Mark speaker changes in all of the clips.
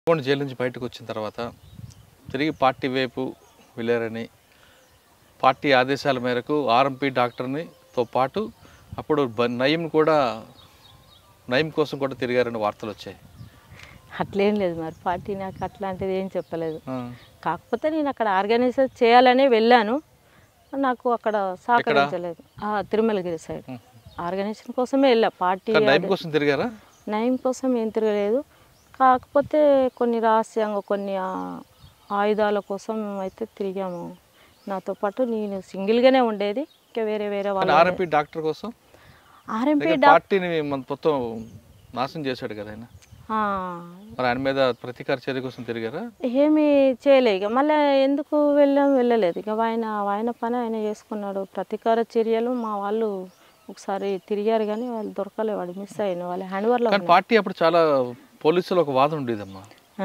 Speaker 1: కొన్ని జైలు నుంచి బయటకు వచ్చిన తర్వాత తిరిగి పార్టీ వైపు వెళ్ళారని పార్టీ ఆదేశాల మేరకు ఆర్ఎంపీ డాక్టర్ని తో పాటు అప్పుడు బ- నయీం కూడా నయీం కోసం కూడా తిరిగారని వార్తలు వచ్చాయి
Speaker 2: అట్లేం లేదు మరి పార్టీ నాకు అట్లాంటిది ఏం చెప్పలేదు
Speaker 1: ఆ.
Speaker 2: కాకపోతే నేను అక్కడ ఆర్గనైజ్ చేయాలనే వెళ్ళాను నాకు అక్కడ సహకరించలేదు ఆ, తిరుమలగిరి సైడ్
Speaker 1: ఉం.
Speaker 2: ఆర్గనైజేషన్ కోసమే వెళ్ళా పార్టీ
Speaker 1: కానీ నయీం కోసం తిరిగారా
Speaker 2: నయం కోసం ఏం తిరగలేదు కాకపోతే కొన్ని రహస్యంగా కొన్ని ఆ, ఆయుధాల కోసం అయితే తిరిగాము నాతో పాటు నేను సింగిల్గానే ఉండేది ఇంకా వేరే వేరే
Speaker 1: కానీ
Speaker 2: వాళ్ళు
Speaker 1: ఆర్ఎంపీ డాక్టర్ కోసం
Speaker 2: ఆర్ఎంపీ
Speaker 1: దగ్గర పార్టీని మన మొత్తం నాశనం చేశాడు కదా ఆయన మరి ఆయన మీద ప్రతీకార చర్య కోసం తిరిగారా
Speaker 2: ఏమీ చేయలే ఇక మళ్ళీ ఎందుకు వెళ్ళాం వెళ్ళలేదు ఇక ఆయన ఆయన పని ఆయన చేసుకున్నాడు ప్రతీకార చర్యలు మా వాళ్ళు ఒకసారి తిరిగారు కానీ వాళ్ళు దొరకలే వాడు మిస్ అయిన వాళ్ళ హ్యాండ్ ఓవర్లో
Speaker 1: కానీ పార్టీ అప్పుడు చాలా పోలీసులు ఒక వాదన ఉండేదమ్మా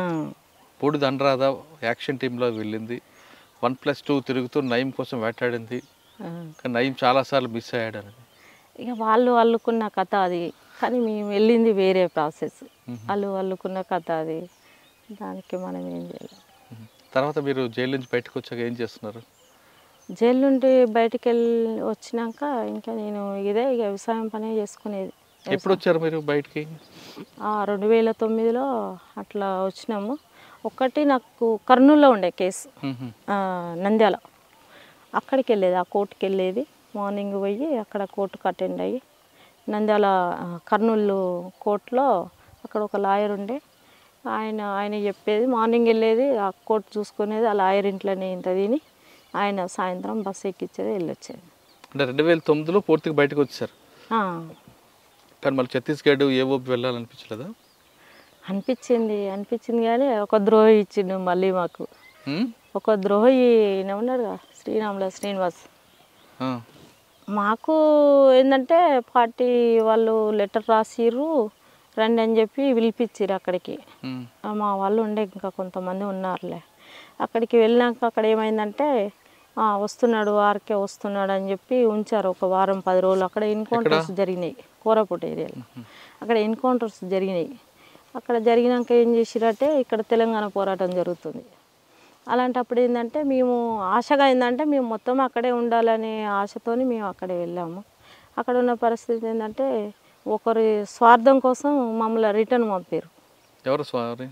Speaker 1: పూడి దండరాధ యాక్షన్ టీంలో వెళ్ళింది వన్ ప్లస్ టూ తిరుగుతూ నయీం కోసం వేటాడింది కానీ నయీం చాలాసార్లు మిస్ అయ్యాడు అనేది
Speaker 2: ఇక వాళ్ళు అల్లుకున్న కథ అది కానీ మేము వెళ్ళింది వేరే ప్రాసెస్ వాళ్ళు అల్లుకున్న కథ అది దానికి మనం ఏం చేయలేం
Speaker 1: మ్మ్. తర్వాత మీరు జైలు నుంచి బయటకు వచ్చాక ఏం చేస్తున్నారు
Speaker 2: జైలు నుండి బయటికి వెళ్ళి వచ్చినాక ఇంకా నేను ఇదే ఇక వ్యవసాయం పనే చేసుకునేది
Speaker 1: ఎప్పుడు వచ్చారు మీరు బయటికి
Speaker 2: ఆ, రెండు వేల తొమ్మిదిలో అట్లా వచ్చినాము ఒకటి నాకు కర్నూలులో ఉండే కేసు
Speaker 1: మ్మ్.
Speaker 2: ఆ, నంద్యాల అక్కడికి వెళ్ళేది ఆ కోర్టుకి వెళ్ళేది మార్నింగ్ పోయి అక్కడ కోర్టుకు అటెండ్ అయ్యి నంద్యాల ఆ, కర్నూలు కోర్టులో అక్కడ ఒక లాయర్ ఉండే ఆయన ఆయన చెప్పేది మార్నింగ్ వెళ్ళేది ఆ కోర్టు చూసుకునేది ఆ లాయర్ ఇంట్లోనే ఇంత తిని ఆయన సాయంత్రం బస్సు ఎక్కించేది వెళ్ళొచ్చేది
Speaker 1: అంటే రెండు వేల తొమ్మిదిలో పూర్తిగా బయటకు వచ్చారు
Speaker 2: ఆ,
Speaker 1: కానీ మళ్ళీ ఛత్తీస్గఢ్ ఏ ఊపి వెళ్ళాలనిపించలేదా
Speaker 2: అనిపించింది అనిపించింది కానీ ఒక ద్రోహి ఇచ్చిండు మళ్ళీ మాకు
Speaker 1: మ్మ్?
Speaker 2: ఒక ద్రోహి ఈయన ఉన్నాడుగా శ్రీరాముల శ్రీనివాస్
Speaker 1: ఆ.
Speaker 2: మాకు ఏంటంటే పార్టీ వాళ్ళు లెటర్ రాసిర్రు రండి అని చెప్పి పిలిపించిర్రు అక్కడికి
Speaker 1: మ్మ్.
Speaker 2: ఆ, మా వాళ్ళు ఉండే ఇంకా కొంతమంది ఉన్నారులే అక్కడికి వెళ్ళినాక అక్కడ ఏమైందంటే ఆ, వస్తున్నాడు ఆర్కే వస్తున్నాడు అని చెప్పి ఉంచారు ఒక వారం పది రోజులు అక్కడ ఎన్కౌంటర్స్ జరిగినాయి కోరాపుట్ ఏరియాలో అక్కడ ఎన్కౌంటర్స్ జరిగినాయి అక్కడ జరిగినాక ఏం చేసిరంటే ఇక్కడ తెలంగాణ పోరాటం జరుగుతుంది అలాంటప్పుడు ఏంటంటే మేము ఆశగా ఏంటంటే మేము మొత్తం అక్కడే ఉండాలనే ఆశతోని మేము అక్కడే వెళ్ళాము అక్కడ ఉన్న పరిస్థితి ఏంటంటే ఒకరి స్వార్థం కోసం మమ్మల్ని రిటర్న్ పంపారు
Speaker 1: ఎవరు సారీ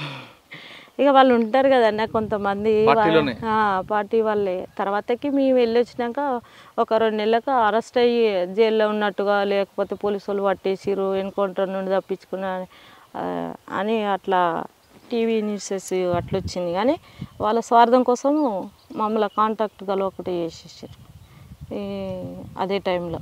Speaker 2: ఇక వాళ్ళు ఉంటారు కదన్న కొంతమంది వా-
Speaker 1: పార్టీలోనే?
Speaker 2: ఆ, పార్టీ వాళ్ళే తర్వాతకి మేము వెళ్ళి వచ్చినాక ఒక రెండు నెలలకు అరెస్ట్ అయ్యి జైల్లో ఉన్నట్టుగా లేకపోతే పోలీసు వాళ్ళు పట్టేసిరు ఎన్కౌంటర్ నుండి తప్పించుకున్నా ఆ, అని అట్లా టీవీ న్యూసెస్ అట్లా వచ్చింది కానీ వాళ్ళ స్వార్థం కోసం మమ్మల్ని కాంటాక్ట్ ఒకటి చేసేసారు ఈ అదే టైంలో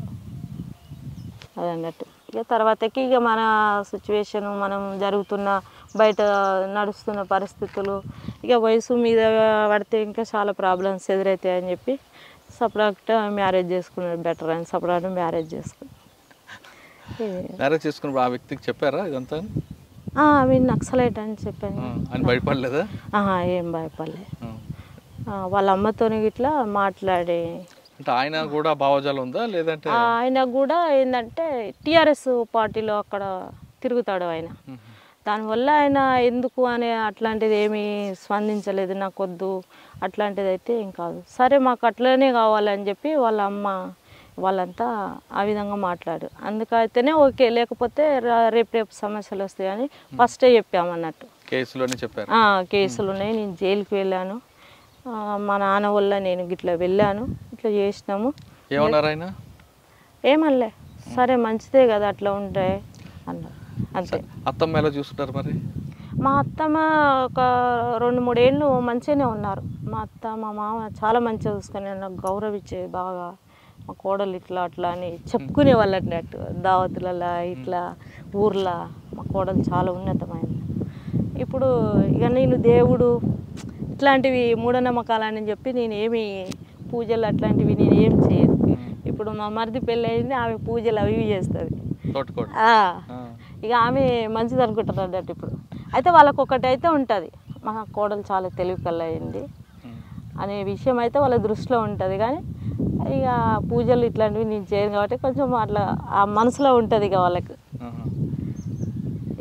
Speaker 2: అదన్నట్టు ఇక తర్వాతకి ఇక మన సిచ్యువేషన్ మనం జరుగుతున్న బయట నడుస్తున్న పరిస్థితులు ఇక వయసు మీద పడితే ఇంకా చాలా ప్రాబ్లమ్స్ ఎదురవుతాయి అని చెప్పి సపరేట్ మ్యారేజ్ చేసుకున్నాడు బెటర్ అని సపరేట్ మ్యారేజ్ చేసుకున్నాడు
Speaker 1: మ్యారేజ్ చేసుకున్నప్పుడు ఆ వ్యక్తికి చెప్పారా ఇదంతా
Speaker 2: మీరు నక్సలైట్ అని చెప్పాను
Speaker 1: ఆ, ఆయన భయపడలేదా
Speaker 2: ఆహా, ఏం భయపడలే
Speaker 1: ఆ.
Speaker 2: ఆ, వాళ్ళ అమ్మతోని ఇట్లా మాట్లాడి
Speaker 1: అంటే ఆయన కూడా భావజాలం ఉందా లేదంటే
Speaker 2: ఆయన కూడా ఏంటంటే టిఆర్ఎస్ పార్టీలో అక్కడ తిరుగుతాడు ఆయన
Speaker 1: మ్మ్.
Speaker 2: దానివల్ల ఆయన ఎందుకు అనే అట్లాంటిది ఏమీ స్పందించలేదు నాకు వద్దు అట్లాంటిది అయితే ఏం కాదు సరే మాకు అట్లనే కావాలని చెప్పి వాళ్ళ అమ్మ వాళ్ళంతా ఆ విధంగా మాట్లాడు అందుకైతేనే ఓకే లేకపోతే రా- రేపు రేపు సమస్యలు వస్తాయని ఫస్టే చెప్పామన్నట్టు
Speaker 1: కేసులోనే చెప్పారు
Speaker 2: ఆ, కేసులు ఉన్నాయి నేను జైలుకి వెళ్ళాను ఆ, మా నాన్న వల్ల నేను ఇట్లా వెళ్ళాను ఇట్లా చేసినాము
Speaker 1: ఏమన్నారు ఆయన
Speaker 2: ఏమనలే సరే మంచిదే కదా అట్లా ఉంటే అన్నారు అంతే
Speaker 1: అత్తమ్మ ఎలా చూసుకుంటారు మరి
Speaker 2: మా అత్తమ్మ ఒక రెండు మూడు ఏళ్ళు మంచిగానే ఉన్నారు మా అత్త మా మామ చాలా మంచిగా చూసుకుని నాకు గౌరవించేది బాగా మా కోడలు ఇట్లా అట్లా అని చెప్పుకునే వాళ్ళు అన్నట్టు దావతులలో ఇట్లా ఊర్లో మా కోడలు చాలా ఉన్నతమైనది ఇప్పుడు ఇక నేను దేవుడు ఇట్లాంటివి మూఢనమ్మకాలని చెప్పి నేను ఏమి పూజలు అట్లాంటివి నేను ఏం చేయను ఇప్పుడు మా మరిది పెళ్ళి అయింది ఆమె పూజలు అవి ఇవి చేస్తుంది
Speaker 1: తోటకోట
Speaker 2: ఆ,
Speaker 1: ఆ.
Speaker 2: ఇక ఆమె మంచిది అనుకుంటారు అన్నట్టు ఇప్పుడు అయితే వాళ్ళకు ఒకటి అయితే ఉంటుంది మా కోడలు చాలా తెలివి కల్లా అయింది
Speaker 1: ఉమ్.
Speaker 2: అనే విషయం అయితే వాళ్ళ దృష్టిలో ఉంటుంది కానీ ఇక పూజలు ఇట్లాంటివి నేను చేయను కాబట్టి కొంచెం అట్లా ఆ మనసులో ఉంటుంది ఇక వాళ్ళకి
Speaker 1: ఆహా.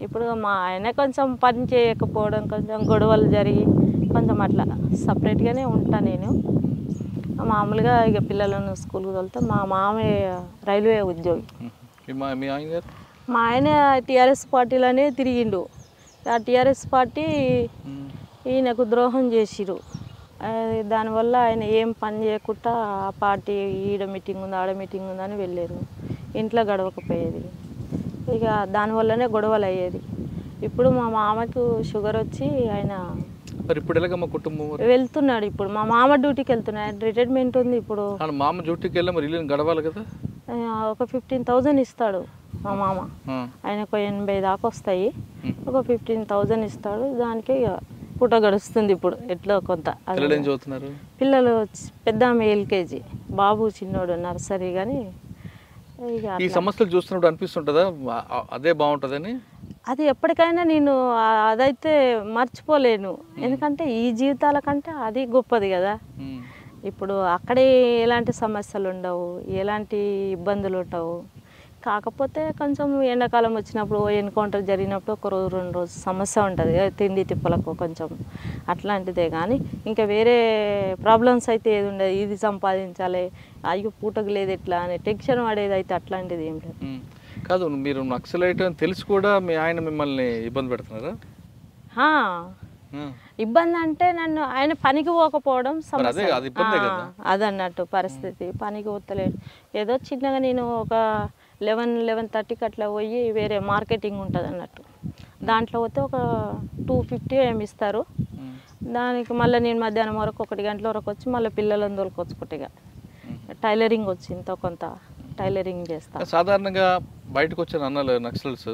Speaker 2: ఇప్పుడు మా ఆయన కొంచెం పని చేయకపోవడం కొంచెం గొడవలు జరిగి కొంచెం అట్లా సపరేట్గానే ఉంటా నేను మామూలుగా ఇక పిల్లలను స్కూల్కి వెళ్తే మా మామయ్య రైల్వే ఉద్యోగి
Speaker 1: ఉమ్. మీ మా మీ ఆయన గారు
Speaker 2: మా ఆయన టీఆర్ఎస్ పార్టీలోనే తిరిగిండు ఆ టీఆర్ఎస్ పార్టీ
Speaker 1: ఉమ్.
Speaker 2: ఈయనకు ద్రోహం చేసిరు అది దానివల్ల ఆయన ఏం పని చేయకుండా ఆ పార్టీ ఈడ మీటింగ్ ఉంది ఆడ మీటింగ్ ఉందని వెళ్ళారు ఇంట్లో గడవకపోయేది ఇక దానివల్లనే గొడవలు అయ్యేది ఇప్పుడు మా మామకు షుగర్ వచ్చి ఆయన
Speaker 1: మరి ఇప్పుడు ఎలాగ మా కుటుంబం మరి
Speaker 2: వెళ్తున్నాడు ఇప్పుడు మా మామ డ్యూటీకి వెళ్తున్నాడు రిటైర్మెంట్ ఉంది ఇప్పుడు
Speaker 1: ఆయన మామ డ్యూటీకి వెళ్ళి మరి ఇల్లు గడవాలి కదా
Speaker 2: ఆ, ఒక ఫిఫ్టీన్ థౌజండ్ ఇస్తాడు మా మామ
Speaker 1: ఆ.
Speaker 2: ఆయనకు ఎనభై దాకా వస్తాయి
Speaker 1: ఉమ్.
Speaker 2: ఒక ఫిఫ్టీన్ థౌజండ్ ఇస్తాడు దానికి ఇక పూట గడుస్తుంది ఇప్పుడు ఎట్లో కొంత అది
Speaker 1: పిల్లలు ఏం చదువుతున్నారు
Speaker 2: పిల్లలు చి- పెద్ద ఆమె ఎల్కేజీ బాబు చిన్నోడు నర్సరీ కానీ ఇక
Speaker 1: ఈ
Speaker 2: అట్లా.
Speaker 1: సమస్యలు చూస్తున్నప్పుడు అనిపిస్తుంటుందా ఆ- ఆ- అదే బాగుంటుందని
Speaker 2: అది ఎప్పటికైనా నేను ఆ- అదైతే మర్చిపోలేను ఎందుకంటే ఈ జీవితాల కంటే అది గొప్పది కదా
Speaker 1: ఉమ్.
Speaker 2: ఇప్పుడు అక్కడే ఎలాంటి సమస్యలు ఉండవు ఎలాంటి ఇబ్బందులు ఉండవు కాకపోతే కొంచెం ఎండాకాలం వచ్చినప్పుడు ఎన్కౌంటర్ జరిగినప్పుడు ఒక రోజు రెండు రోజు సమస్య ఉంటుంది కదా, తిండి తిప్పలకు కొంచెం అట్లాంటిదే కానీ ఇంకా వేరే ప్రాబ్లమ్స్ అయితే ఏది ఉండదు ఇది సంపాదించాలి అయ్యో పూటకు లేదు ఎట్లా అని టెన్షన్ పడేది అయితే అట్లాంటిది ఏం లేదు
Speaker 1: ఉమ్. కాదు మీరు నక్సలైట్ అని తెలిసి కూడా మీ ఆయన మిమ్మల్ని ఇబ్బంది పెడుతున్నారా
Speaker 2: హా,
Speaker 1: ఆ.
Speaker 2: ఇబ్బంది అంటే నన్ను ఆయన పనికి పోకపోవడం
Speaker 1: మరి అదే
Speaker 2: సమస్య
Speaker 1: అది ఇబ్బందే
Speaker 2: ఆ,
Speaker 1: కదా.
Speaker 2: అదన్నట్టు పరిస్థితి పనికి పోతలేడు ఏదో చిన్నగా నేను ఒక లెవెన్ లెవెన్ థర్టీకి అట్లా పోయి వేరే మార్కెటింగ్ ఉంటుంది అన్నట్టు దాంట్లో పోతే ఒక టూ ఫిఫ్టీ ఏమి ఇస్తారు
Speaker 1: ఉమ్.
Speaker 2: దానికి మళ్ళీ నేను మధ్యాహ్నం వరకు ఒకటి గంటల వరకు వచ్చి మళ్ళీ పిల్లలను తోలుకొచ్చుకుంటా టైలరింగ్ వచ్చి ఇంత కొంత టైలరింగ్ చేస్తా
Speaker 1: సాధారణంగా బయటకు వచ్చిన అన్నలు నక్సల్స్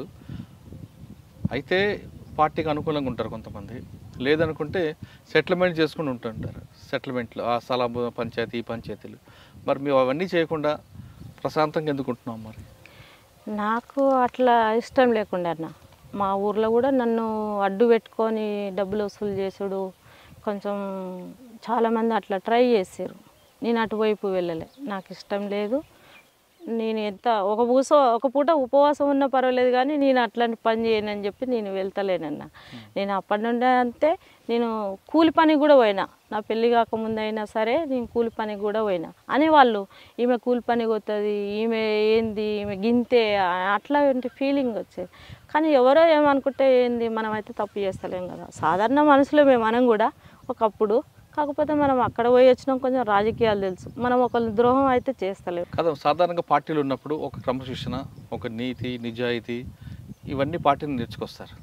Speaker 1: అయితే పార్టీకి అనుకూలంగా ఉంటారు కొంతమంది లేదనుకుంటే సెటిల్మెంట్ చేసుకుని ఉంటుంటారు సెటిల్మెంట్లు ఆ స్థల పంచాయతీ ఈ పంచాయతీలు మరి మేము అవన్నీ చేయకుండా ప్రశాంతంగా ఎందుకు ఉంటున్నాం మరి
Speaker 2: నాకు అట్లా ఇష్టం లేకుండా అన్న మా ఊర్లో కూడా నన్ను అడ్డు పెట్టుకొని డబ్బులు వసూలు చేసుడు కొంచెం చాలామంది అట్లా ట్రై చేశారు నేను అటువైపు వెళ్ళలే నాకు ఇష్టం లేదు నేను ఎంత ఒక పూస ఒక పూట ఉపవాసం ఉన్నా పర్వాలేదు కానీ నేను అట్లాంటి పని చేయనని చెప్పి నేను వెళ్తలేనన్న నేను అప్పటి నుండి అంతే నేను కూలి పనికి కూడా పోయినా నా పెళ్లి కాకముందు అయినా సరే నేను కూలి పనికి కూడా పోయినా అనేవాళ్ళు ఈమె కూలి పనికి పోతుంది ఈమె ఏంది ఈమె గింతే అట్లాంటి ఫీలింగ్ వచ్చేది కానీ ఎవరో ఏమనుకుంటే ఏంది మనం అయితే తప్పు చేస్తలేం కదా సాధారణ మనుషులమే మనం కూడా ఒకప్పుడు కాకపోతే మనం అక్కడ పోయి వచ్చినాం కొంచెం రాజకీయాలు తెలుసు మనం ఒకరి ద్రోహం అయితే చేస్తలేం
Speaker 1: కదా సాధారణంగా పార్టీలు ఉన్నప్పుడు ఒక క్రమశిక్షణ ఒక నీతి నిజాయితీ ఇవన్నీ పార్టీని నేర్చుకొస్తారు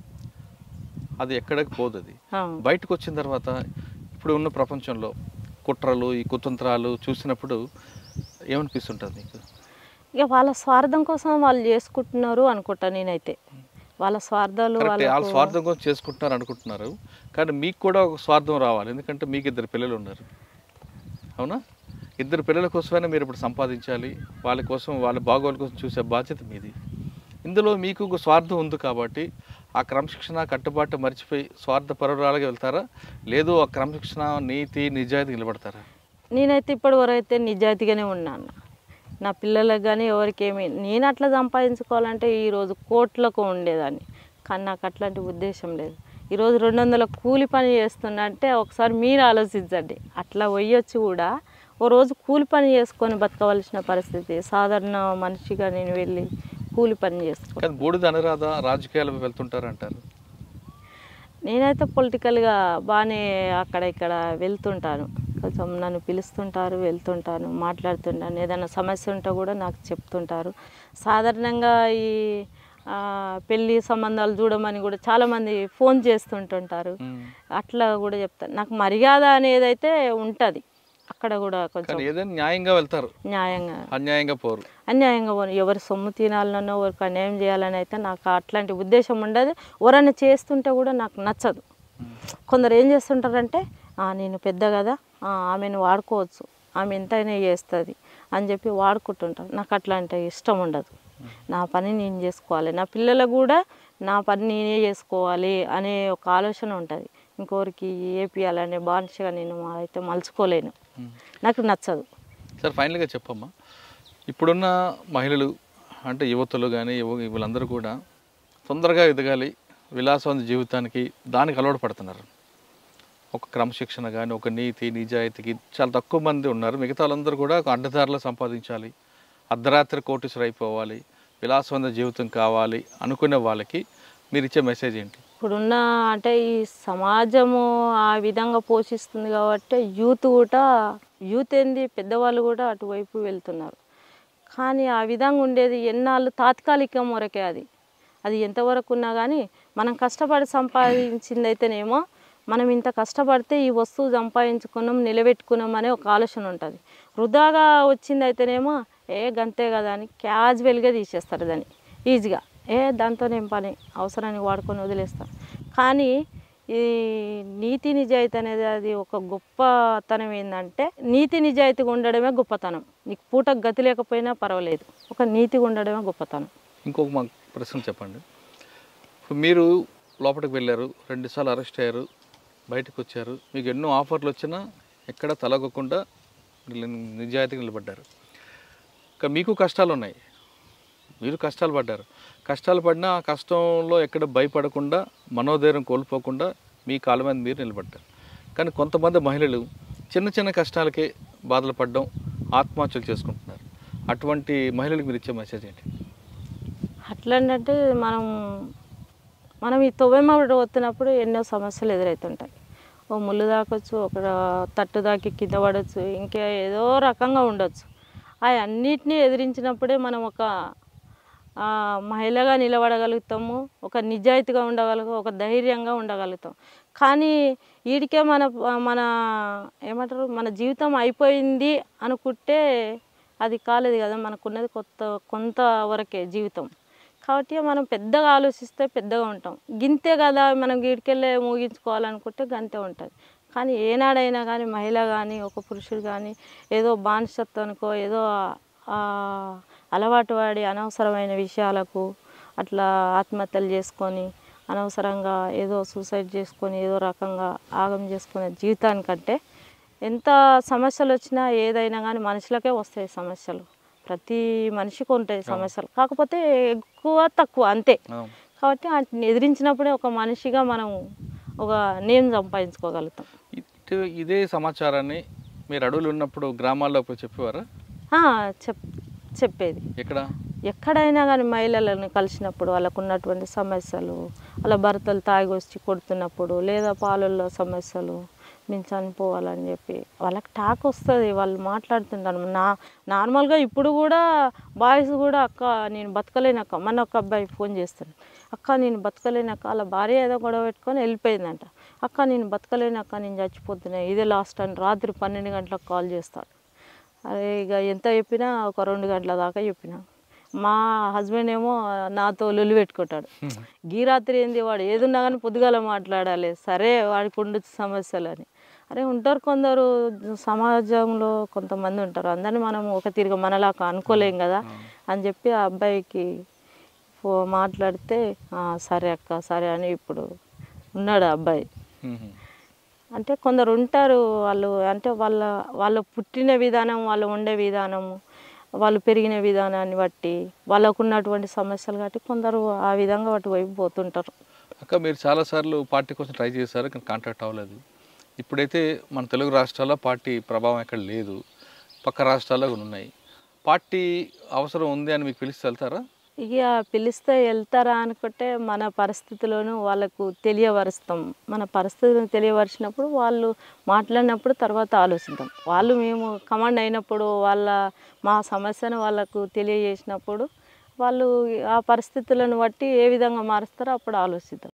Speaker 1: అది ఎక్కడికి పోదు అది
Speaker 2: ఆ.
Speaker 1: బయటకు వచ్చిన తర్వాత ఇప్పుడు ఉన్న ప్రపంచంలో కుట్రలు ఈ కుతంత్రాలు చూసినప్పుడు ఏమనిపిస్తుంటుంది నీకు
Speaker 2: ఇక వాళ్ళ స్వార్థం కోసం వాళ్ళు చేసుకుంటున్నారు అనుకుంటా నేనైతే వాళ్ళ స్వార్థాలు
Speaker 1: కరెక్ట్ వాళ్ళ
Speaker 2: వాళ్ళకు
Speaker 1: స్వార్థం కోసం చేసుకుంటున్నారు అనుకుంటున్నారు కానీ మీకు కూడా ఒక స్వార్థం రావాలి ఎందుకంటే మీకు ఇద్దరు పిల్లలు ఉన్నారు అవునా ఇద్దరు పిల్లల కోసమైనా మీరు ఇప్పుడు సంపాదించాలి వాళ్ళ కోసం వాళ్ళ బాగోగుల కోసం చూసే బాధ్యత మీది ఇందులో మీకు ఒక స్వార్థం ఉంది కాబట్టి ఆ క్రమశిక్షణ కట్టుబాటు మర్చిపోయి స్వార్థ పరురాలుగా వెళ్తారా లేదు ఆ క్రమశిక్షణ నీతి నిజాయితీ నిలబడతారా
Speaker 2: నేనైతే ఇప్పటి వరకు అయితే నిజాయితీగానే ఉన్నాను నా పిల్లలకు కానీ ఎవరికి ఏమి నేను అట్లా సంపాదించుకోవాలంటే ఈరోజు కోట్లకు ఉండేదాన్ని కానీ నాకు అట్లాంటి ఉద్దేశం లేదు ఈరోజు రెండు వందల కూలి పని చేస్తున్నా అంటే ఒకసారి మీరు ఆలోచించండి అట్లా పోయొచ్చు కూడా ఓ రోజు కూలి పని చేసుకొని బతకవలసిన పరిస్థితి సాధారణ మనిషిగా నేను వెళ్ళి కూలి పని చేసుకో
Speaker 1: కానీ బూడిద అనురాధ రాజకీయాలు వెళ్తుంటారంటారు
Speaker 2: నేనైతే పొలిటికల్గా బాగానే అక్కడ ఇక్కడ వెళ్తుంటాను కొంచెం నన్ను పిలుస్తుంటారు వెళ్తుంటాను మాట్లాడుతుంటాను ఏదైనా సమస్య ఉంటే కూడా నాకు చెప్తుంటారు సాధారణంగా ఈ ఆ, పెళ్లి సంబంధాలు చూడమని కూడా చాలామంది ఫోన్ చేస్తుంటుంటారు
Speaker 1: ఉమ్.
Speaker 2: అట్లా కూడా చెప్తాను నాకు మర్యాద అనేది అయితే ఉంటుంది అక్కడ కూడా కొంచెం
Speaker 1: కానీ ఏదైనా న్యాయంగా వెళ్తారు
Speaker 2: న్యాయంగా
Speaker 1: అన్యాయంగా పోరు
Speaker 2: అన్యాయంగా పోను ఎవరి సొమ్ము తినాలనో ఎవరికి అన్యాయం చేయాలని అయితే నాకు అట్లాంటి ఉద్దేశం ఉండదు ఎవరైనా చేస్తుంటే కూడా నాకు నచ్చదు కొందరు ఏం చేస్తుంటారంటే "ఆ, నేను పెద్ద కదా ఆ, ఆమెను వాడుకోవచ్చు ఆమె ఎంతైనా చేస్తుంది అని చెప్పి వాడుకుంటుంటారు నాకు అట్లాంటి ఇష్టం ఉండదు నా పని నేను చేసుకోవాలి నా పిల్లలకు కూడా నా పని నేనే చేసుకోవాలి అనే ఒక ఆలోచన ఉంటుంది ఇంకోరికి ఏపియాలనే బానిసగా నేను అయితే మలుచుకోలేను నాకు నచ్చదు
Speaker 1: సార్ ఫైనల్గా చెప్పమ్మా ఇప్పుడున్న మహిళలు అంటే యువతులు కానీ యువ వీళ్ళందరూ కూడా తొందరగా ఎదగాలి విలాసవంత జీవితానికి దానికి అలవాటు పడుతున్నారు ఒక క్రమశిక్షణ కానీ ఒక నీతి నిజాయితీకి చాలా తక్కువ మంది ఉన్నారు మిగతా వాళ్ళందరూ కూడా ఒక అడ్డదారిలో సంపాదించాలి అర్ధరాత్రి కోటీశ్వర అయిపోవాలి విలాసవంత జీవితం కావాలి అనుకునే వాళ్ళకి మీరు ఇచ్చే మెసేజ్ ఏంటి
Speaker 2: ఇప్పుడున్న అంటే ఈ సమాజము ఆ విధంగా పోషిస్తుంది కాబట్టి యూత్ కూడా యూత్ ఏంది పెద్దవాళ్ళు కూడా అటువైపు వెళ్తున్నారు కానీ ఆ విధంగా ఉండేది ఎన్నాళ్ళు తాత్కాలికం వరకే అది అది ఎంతవరకు ఉన్నా కానీ మనం కష్టపడి సంపాదించింది అయితేనేమో మనం ఇంత కష్టపడితే ఈ వస్తువు సంపాదించుకున్నాం నిలబెట్టుకున్నాం అనే ఒక ఆలోచన ఉంటుంది వృధాగా వచ్చింది అయితేనేమో ఏ గంతే కదా అని క్యాజువల్గా తీసేస్తారు దాన్ని ఈజీగా ఏ దాంతో ఏం పని అవసరానికి వాడుకొని వదిలేస్తారు కానీ ఈ నీతి నిజాయితీ అనేది అది ఒక గొప్పతనం ఏంటంటే నీతి నిజాయితీగా ఉండడమే గొప్పతనం నీకు పూటకు గతి లేకపోయినా పర్వాలేదు ఒక నీతిగా ఉండడమే గొప్పతనం
Speaker 1: ఇంకొక మా ప్రశ్న చెప్పండి ఇప్పుడు మీరు లోపలికి వెళ్ళారు రెండుసార్లు అరెస్ట్ అయ్యారు బయటకు వచ్చారు మీకు ఎన్నో ఆఫర్లు వచ్చినా ఎక్కడ తలగకుండా నిజాయితీగా నిలబడ్డారు ఇంకా మీకు కష్టాలు ఉన్నాయి మీరు కష్టాలు పడ్డారు కష్టాలు పడినా ఆ కష్టంలో ఎక్కడ భయపడకుండా మనోధైర్యం కోల్పోకుండా మీ కాళ్ళ మీద మీరు నిలబడ్డారు కానీ కొంతమంది మహిళలు చిన్న చిన్న కష్టాలకే బాధలు పడడం ఆత్మహత్యలు చేసుకుంటున్నారు అటువంటి మహిళలకు మీరు ఇచ్చే మెసేజ్ ఏంటి
Speaker 2: అట్లంటే మనం మనం ఈ తొవ్వెమ్మడి వస్తున్నప్పుడు ఎన్నో సమస్యలు ఎదురవుతుంటాయి ఓ ముళ్ళు దాకొచ్చు ఒక తట్టు దాకి కింద పడవచ్చు ఇంకా ఏదో రకంగా ఉండొచ్చు ఆ అన్నిటినీ ఎదిరించినప్పుడే మనం ఒక ఆ, మహిళగా నిలబడగలుగుతాము ఒక నిజాయితీగా ఉండగలుగుతాం ఒక ధైర్యంగా ఉండగలుగుతాం కానీ వీడికే మన మన ఏమంటారు మన జీవితం అయిపోయింది అనుకుంటే అది కాలేదు కదా మనకున్నది కొత్త కొంత వరకే జీవితం కాబట్టి మనం పెద్దగా ఆలోచిస్తే పెద్దగా ఉంటాం గింతే కదా మనం గీడికెళ్ళే ముగించుకోవాలనుకుంటే గంతే ఉంటుంది కానీ ఏనాడైనా కానీ మహిళ కానీ ఒక పురుషుడు కానీ ఏదో బానిసత్వానికో ఏదో ఆ, అలవాటు పడి అనవసరమైన విషయాలకు అట్లా ఆత్మహత్యలు చేసుకొని అనవసరంగా ఏదో సూసైడ్ చేసుకొని ఏదో రకంగా ఆగం చేసుకునే జీవితానికంటే ఎంత సమస్యలు వచ్చినా ఏదైనా కానీ మనుషులకే వస్తాయి సమస్యలు ప్రతి మనిషికి ఉంటాయి సమస్యలు కాకపోతే ఎక్కువ తక్కువ అంతే
Speaker 1: అవును.
Speaker 2: కాబట్టి వాటిని ఎదిరించినప్పుడే ఒక మనిషిగా మనం ఒక నేమ్ సంపాదించుకోగలుగుతాం
Speaker 1: ఇటు ఇదే సమాచారాన్ని మీరు అడవులు ఉన్నప్పుడు గ్రామాల్లో పోయి చెప్పేవారా
Speaker 2: ఆ, చెప్ చెప్పేది
Speaker 1: ఎక్కడ
Speaker 2: ఎక్కడైనా కానీ మహిళలను కలిసినప్పుడు వాళ్ళకు ఉన్నటువంటి సమస్యలు వాళ్ళ భర్తలు తాగి వచ్చి కొడుతున్నప్పుడు లేదా పాలల్లో సమస్యలు మేము చనిపోవాలని చెప్పి వాళ్ళకి టాక్ వస్తుంది వాళ్ళు మాట్లాడుతుంటారు నా నార్మల్గా ఇప్పుడు కూడా బాయ్స్ కూడా అక్క నేను బతకలేనక్క మన ఒక అబ్బాయి ఫోన్ చేస్తాడు అక్క నేను బతకలేనక్క వాళ్ళ భార్య ఏదో గొడవ పెట్టుకొని వెళ్ళిపోయిందంట అక్క నేను బతకలేనక్క నేను చచ్చిపోతున్నా ఇదే లాస్ట్ అని రాత్రి పన్నెండు గంటలకు కాల్ చేస్తాడు అరే ఇక ఎంత చెప్పినా ఒక రెండు గంటల దాకా చెప్పిన మా హస్బెండ్ ఏమో నాతో లొల్లి పెట్టుకుంటాడు గీ రాత్రి ఏంది వాడు ఏదున్నా కానీ పొద్దుగాల మాట్లాడాలి సరే వాడికి ఉండొచ్చు సమస్యలు అని అరే ఉంటారు కొందరు సమాజంలో కొంతమంది ఉంటారు అందరిని మనం ఒక తిరిగి మనలాగా అనుకోలేం కదా అని చెప్పి ఆ అబ్బాయికి ఫో మాట్లాడితే "ఆ, సరే అక్క సరే అని ఇప్పుడు ఉన్నాడు ఆ అబ్బాయి
Speaker 1: మ్మ్.
Speaker 2: అంటే కొందరు ఉంటారు వాళ్ళు అంటే వాళ్ళ వాళ్ళ పుట్టిన విధానం వాళ్ళు ఉండే విధానం వాళ్ళు పెరిగిన విధానాన్ని బట్టి వాళ్ళకు ఉన్నటువంటి సమస్యలు బట్టి కొందరు ఆ విధంగా వాటి వైపు పోతుంటారు
Speaker 1: అక్క మీరు చాలాసార్లు పార్టీ కోసం ట్రై చేశారు కానీ కాంటాక్ట్ అవ్వలేదు ఇప్పుడైతే మన తెలుగు రాష్ట్రాల్లో పార్టీ ప్రభావం ఎక్కడ లేదు పక్క రాష్ట్రాల్లో కూడా ఉన్నాయి పార్టీ అవసరం ఉంది అని మీకు పిలిచి వెళ్తారా
Speaker 2: ఇక పిలిస్తే వెళ్తారా అనుకుంటే మన పరిస్థితులను వాళ్ళకు తెలియపరుస్తాం మన పరిస్థితులను తెలియపరిచినప్పుడు వాళ్ళు మాట్లాడినప్పుడు తర్వాత ఆలోచిద్దాం వాళ్ళు మేము కమాండ్ అయినప్పుడు వాళ్ళ మా సమస్యను వాళ్ళకు తెలియజేసినప్పుడు వాళ్ళు ఆ పరిస్థితులను బట్టి ఏ విధంగా మారుస్తారో అప్పుడు ఆలోచిద్దాం